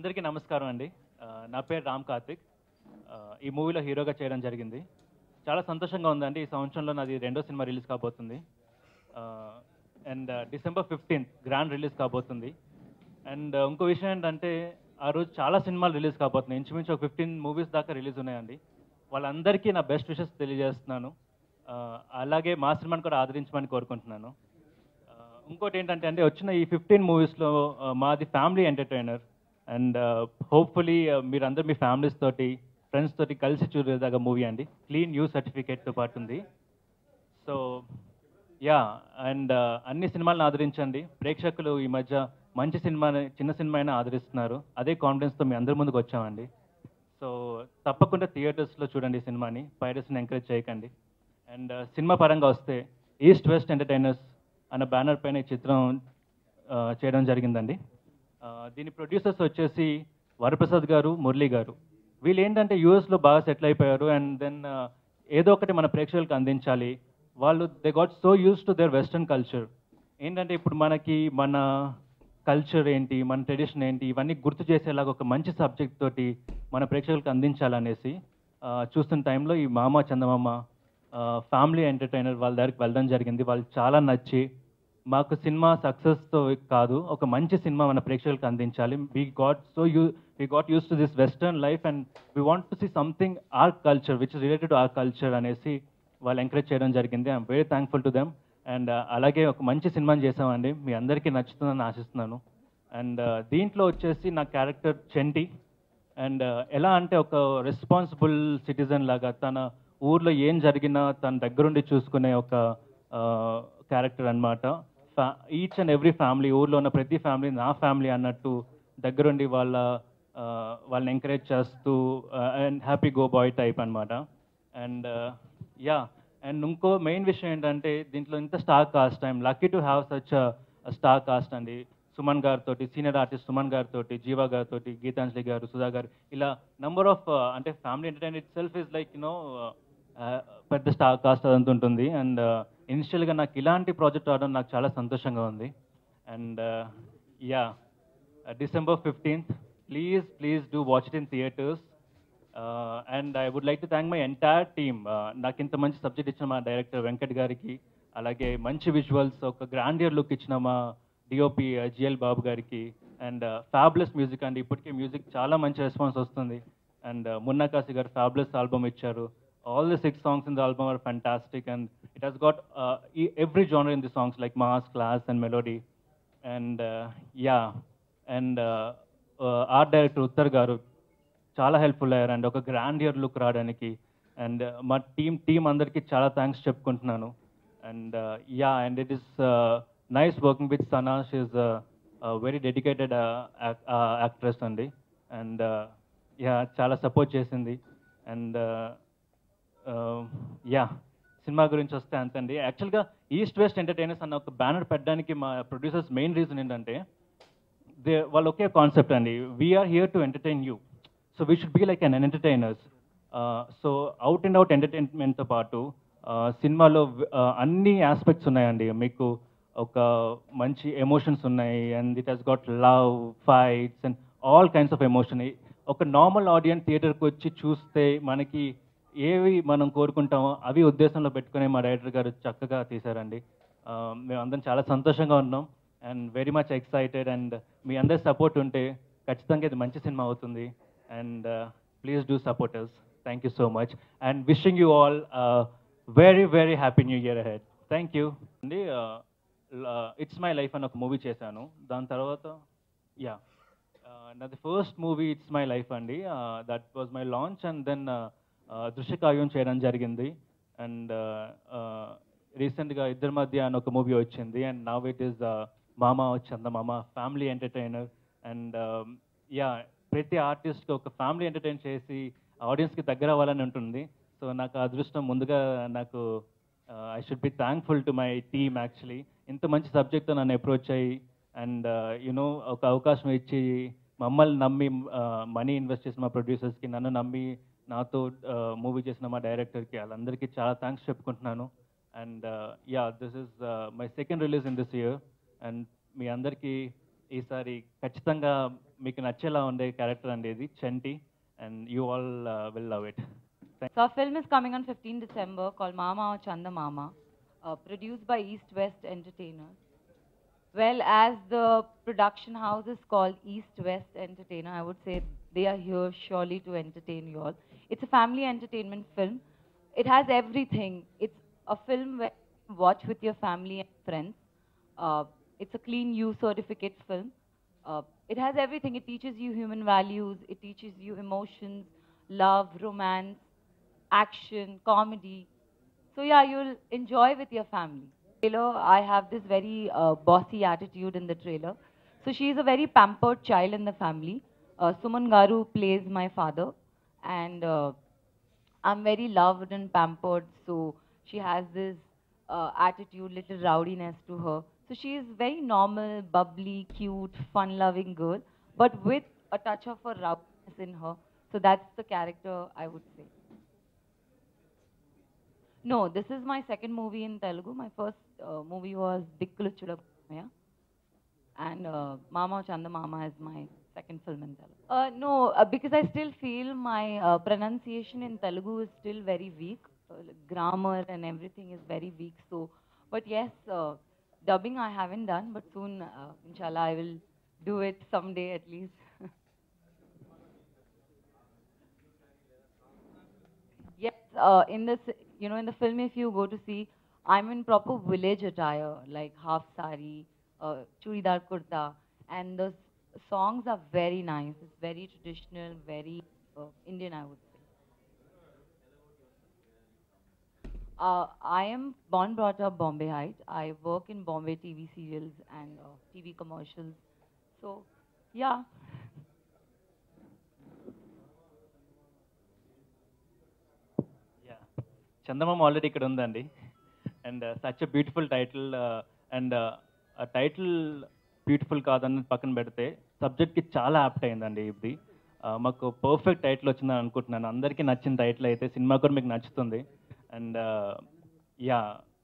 అందరికీ నమస్కారం అండి ఆ, నా పేరు రామ్ కార్తిక్ ఆ, ఈ మూవీలో హీరోగా చేయడం జరిగింది చాలా సంతోషంగా ఉందండి ఈ సంవత్సరంలో నాది రెండో సినిమా రిలీజ్ కాబోతుంది and December fifteenth grand release కాబోతుంది అండ్ ఇంకో విషయం ఏంటంటే ఆ రోజు చాలా సినిమాలు రిలీజ్ కాబోతున్నాయి ఇంచుమించు ఒక ఫిఫ్టీన్ మూవీస్ దాకా రిలీజ్ ఉన్నాయండి వాళ్ళందరికీ నా బెస్ట్ విషెస్ తెలియజేస్తున్నాను ఆ, అలాగే మా సినిమాని కూడా ఆదరించమని కోరుకుంటున్నాను ఆ, ఇంకోటి ఏంటంటే అంటే వచ్చిన ఈ ఫిఫ్టీన్ మూవీస్లో మాది ఫ్యామిలీ ఎంటర్టైనర్ అండ్ హోప్ఫుల్లీ మీరందరూ మీ ఫ్యామిలీస్ తోటి ఫ్రెండ్స్ తోటి కలిసి చూడేదాకా మూవీ అండి క్లీన్ యూ సర్టిఫికేట్తో పాటు ఉంది సో యా అండ్ అన్ని సినిమాలను ఆదరించండి ప్రేక్షకులు ఈ మధ్య మంచి సినిమా చిన్న సినిమా అయినా ఆదరిస్తున్నారు అదే కాన్ఫిడెన్స్తో మీ అందరి ముందుకు వచ్చామండి సో తప్పకుండా థియేటర్స్లో చూడండి ఈ సినిమాని పైరస్ని ఎంకరేజ్ చేయకండి అండ్ సినిమా పరంగా వస్తే ఈస్ట్ వెస్ట్ ఎంటర్టైనర్స్ అన్న బ్యానర్ పైన ఈ చిత్రం ఆ, చేయడం జరిగిందండి ఆ, దీని ప్రొడ్యూసర్స్ వచ్చేసి వరప్రసాద్ గారు మురళీ గారు వీళ్ళు ఏంటంటే యూఎస్లో బాగా సెటిల్ అయిపోయారు అండ్ దెన్ ఏదో ఒకటి మన ప్రేక్షకులకు అందించాలి వాళ్ళు they got so use to their western culture ఏంటంటే ఇప్పుడు మనకి మన కల్చర్ ఏంటి మన ట్రెడిషన్ ఏంటి ఇవన్నీ గుర్తు చేసేలాగా ఒక మంచి సబ్జెక్ట్ తోటి మన ప్రేక్షకులకు అందించాలనేసి ఆ, చూస్తున్న టైంలో ఈ మామ చందమామ ఫ్యామిలీ ఎంటర్టైనర్ వాళ్ళ దగ్గరికి వెళ్ళడం జరిగింది వాళ్ళు చాలా నచ్చి మాకు సినిమా సక్సెస్తో కాదు ఒక మంచి సినిమా మన ప్రేక్షకులకు అందించాలి we got so you we got use to this western life and we want to see something our culture which is related to our culture అనేసి వాళ్ళు ఎంకరేజ్ చేయడం జరిగింది I'm very thankful to them and అలాగే ఒక మంచి సినిమాని చేసామండి మీ అందరికీ నచ్చుతుందని ఆశిస్తున్నాను అండ్ దీంట్లో వచ్చేసి నా క్యారెక్టర్ చెంటి అండ్ ఎలా అంటే ఒక రెస్పాన్సిబుల్ సిటిజన్ లాగా తన ఊర్లో ఏం జరిగినా తన దగ్గరుండి చూసుకునే ఒక క్యారెక్టర్ అనమాట ఈచ్ అండ్ ఎవ్రీ ఫ్యామిలీ ఊర్లో ఉన్న ప్రతి ఫ్యామిలీ నా ఫ్యామిలీ అన్నట్టు దగ్గరుండి వాళ్ళ ఆ, వాళ్ళని ఎంకరేజ్ చేస్తూ and happy go boy type అనమాట అండ్ యా అండ్ ఇంకో మెయిన్ విషయం ఏంటంటే దీంట్లో ఇంత star cast I'm lucky to have such star cast అండి సుమన్ గారితో సీనియర్ ఆర్టిస్ట్ సుమన్ గారితో జీవా గారితో గీతాంజలి గారు సుధా గారు ఇలా నంబర్ ఆఫ్ అంటే family entertain itself is like you know పెద్ద స్టార్ కాస్ట్ అదంతా ఉంటుంది అండ్ ఇనిషియల్గా నాకు ఇలాంటి ప్రాజెక్ట్ రావడం నాకు చాలా సంతోషంగా ఉంది and yeah December fifteenth please please do watch it in theatres and I would like to thank my entire team నాకు ఇంత మంచి సబ్జెక్ట్ ఇచ్చిన మా డైరెక్టర్ వెంకట్ గారికి అలాగే మంచి విజువల్స్ ఒక గ్రాండియర్ లుక్ ఇచ్చిన మా డిఓపి జిఎల్ బాబు గారికి అండ్ ఫ్యాబ్లెస్ మ్యూజిక్ అండి ఇప్పటికే మ్యూజిక్ చాలా మంచి రెస్పాన్స్ వస్తుంది అండ్ మున్నా కాసి గారు ఫ్యాబ్లెస్ ఆల్బమ్ ఇచ్చారు all the six songs in the album are fantastic and it has got every genre in the songs like mass class and melody and yeah and art director Uttar గారు చాలా helpful అయ్యారు and ఒక grand year look రావడానికి and మా team team అందరికీ చాలా thanks చెప్పుకుంటున్నాను and yeah and it is nice working with Sana she very dedicated actress అండి అండ్ యా చాలా సపోర్ట్ చేసింది అండ్ యా సినిమా గురించి వస్తే అంతండి యాక్చువల్గా ఈస్ట్ వెస్ట్ ఎంటర్టైనర్స్ అన్న ఒక బ్యానర్ పెట్టడానికి మా ప్రొడ్యూసర్స్ మెయిన్ రీజన్ ఏంటంటే దే వాళ్ళు ఒకే కాన్సెప్ట్ అండి we're here to entertain you so we should be like an entertainers so out and out ఎంటర్టైన్మెంట్తో పాటు uh, సినిమాలో uh, అన్ని ఆస్పెక్ట్స్ ఉన్నాయండి మీకు ఒక మంచి ఎమోషన్స్ ఉన్నాయి and it has got love fights and all kinds of emotion ఒక నార్మల్ ఆడియన్స్ థియేటర్కి వచ్చి చూస్తే మనకి ఏవి మనం కోరుకుంటామో అవి ఉద్దేశంలో పెట్టుకుని మా డైరెక్టర్ గారు చక్కగా తీశారండి Uh, మేము అందరం చాలా సంతోషంగా ఉన్నాం and very much excited and మీ అందరి సపోర్ట్ ఉంటే ఖచ్చితంగా ఇది మంచి సినిమా అవుతుంది and please do supporters thank you so much and wishing you all very very happy new year head thank you అండి ఇట్స్ మై లైఫ్ అని ఒక మూవీ చేశాను దాని తర్వాత యా నాది first movie it's my life అండి that was my launch and then దృశ్యకావ్యం చేయడం జరిగింది అండ్ రీసెంట్గా ఇద్దరి మధ్య అని ఒక మూవీ వచ్చింది and now it is Mama Chandamama family entertainer and yeah ప్రతి ఆర్టిస్ట్కి ఒక ఫ్యామిలీ ఎంటర్టైన్ చేసి ఆడియన్స్కి దగ్గర అవ్వాలని ఉంటుంది సో నాకు ఆ అదృష్టం ముందుగా నాకు I should be thankful to my team actually ఇంత మంచి సబ్జెక్ట్తో నన్ను అప్రోచ్ అయ్యి అండ్ యునో ఒక అవకాశం ఇచ్చి మమ్మల్ని నమ్మి మనీ ఇన్వెస్ట్ చేసిన మా ప్రొడ్యూసర్స్కి నన్ను నమ్మి నాతో మూవీ చేసిన మా డైరెక్టర్కి వాళ్ళందరికీ చాలా థ్యాంక్స్ చెప్పుకుంటున్నాను and yeah this is my second release in this year and మీ అందరికీ ఈసారి ఖచ్చితంగా మీకు నచ్చేలా ఉండే క్యారెక్టర్ అండి ఇది Chanti and you all will love it So our film is coming on 15 December called Mama or Chanda Mama, uh, produced by East West Entertainers. Well, as the production house is called East West Entertainer, I would say they are here surely to entertain you all. It's a family entertainment film. It has everything. It's a film where you watch with your family and friends. Uh, it's a clean U certificate film. Uh, it has everything. It teaches you human values. It teaches you emotions, love, romance, action, comedy. So yeah, you'll enjoy with your family. Trailer, I have this very uh, bossy attitude in the trailer. So she is a very pampered child in the family. Uh, Suman Garu plays my father, and uh, I'm very loved and pampered. So she has this uh, attitude, little rowdiness to her. So she is very normal, bubbly, cute, fun-loving girl, but with a touch of a rowdiness in her. So that's the character I would say. No, this is my second movie in Telugu. My first uh, movie was Dikkulu Chudakmaya. And uh, Mama Chanda Mama is my second film in Telugu. Uh, no, uh, because I still feel my uh, pronunciation in Telugu is still very weak. Uh, like grammar and everything is very weak. So, but yes, uh, dubbing I haven't done, but soon, uh, inshallah, I will do it someday at least. Yes, uh, in this, you know, in the film, if you go to see, I'm in proper village attire, like half sari, uh, churidar kurta, and the s- songs are very nice. It's very traditional, very uh, Indian, I would say. Uh, I am born brought up Bombay Heights. I work in Bombay TV serials and uh, TV commercials. So, yeah. Yeah Chandamama already ఇక్కడ ఉందండి and such a beautiful title and ఆ title beautiful కాదని పక్కన పెడితే సబ్జెక్ట్కి చాలా apt అయిందండి ఇది Uh, మాకు పర్ఫెక్ట్ టైటిల్ వచ్చిందని అనుకుంటున్నాను అందరికీ నచ్చిన టైటిల్ అయితే సినిమా కూడా మీకు నచ్చుతుంది అండ్ యా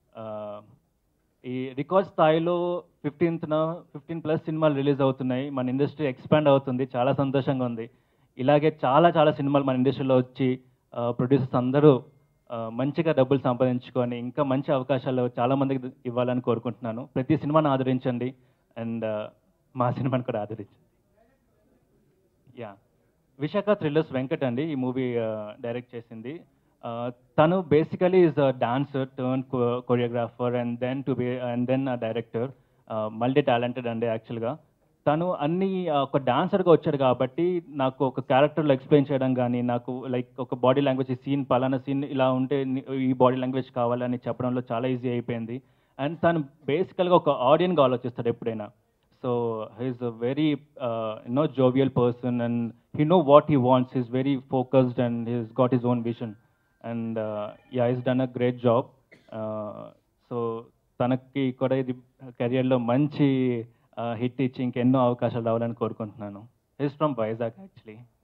ఈ రికార్డ్ స్థాయిలో ఫిఫ్టీన్త్న ఫిఫ్టీన్ ప్లస్ సినిమాలు రిలీజ్ అవుతున్నాయి మన ఇండస్ట్రీ ఎక్స్పాండ్ అవుతుంది చాలా సంతోషంగా ఉంది ఇలాగే చాలా చాలా సినిమాలు మన ఇండస్ట్రీలో వచ్చి ప్రొడ్యూసర్స్ అందరూ ఆ, మంచిగా డబ్బులు సంపాదించుకొని ఇంకా మంచి అవకాశాలు చాలా మందికి ఇవ్వాలని కోరుకుంటున్నాను ప్రతి సినిమాను ఆదరించండి అండ్ మా సినిమాని కూడా ఆదరించండి యా విశాఖ థ్రిల్లర్స్ వెంకట్ అండి ఈ మూవీ డైరెక్ట్ చేసింది ఆ, తను basically is dancer turn choreographer and then to be and then director multi talented అండి యాక్చువల్గా తను అన్ని ఆ, ఒక డాన్సర్గా వచ్చాడు కాబట్టి నాకు ఒక క్యారెక్టర్లో ఎక్స్ప్లెయిన్ చేయడం కానీ నాకు లైక్ ఒక బాడీ లాంగ్వేజ్ సీన్ పలానా సీన్ ఇలా ఉంటే ని- ఈ బాడీ లాంగ్వేజ్ కావాలని చెప్పడంలో చాలా ఈజీ అయిపోయింది అండ్ తను బేసికల్గా ఒక ఆడియన్గా ఆలోచిస్తాడు ఎప్పుడైనా so he's a very no jovial person and he know what he wants he's very focused and he's got his own vision and yeah is done a great job so తనకి కూడా ఇది కెరియర్లో మంచి హిట్ ఇచ్చి ఇంకెన్నో అవకాశాలు రావాలని కోరుకుంటున్నాను హిస్ ఫ్రమ్ వైజాగ్ యాక్చువల్లీ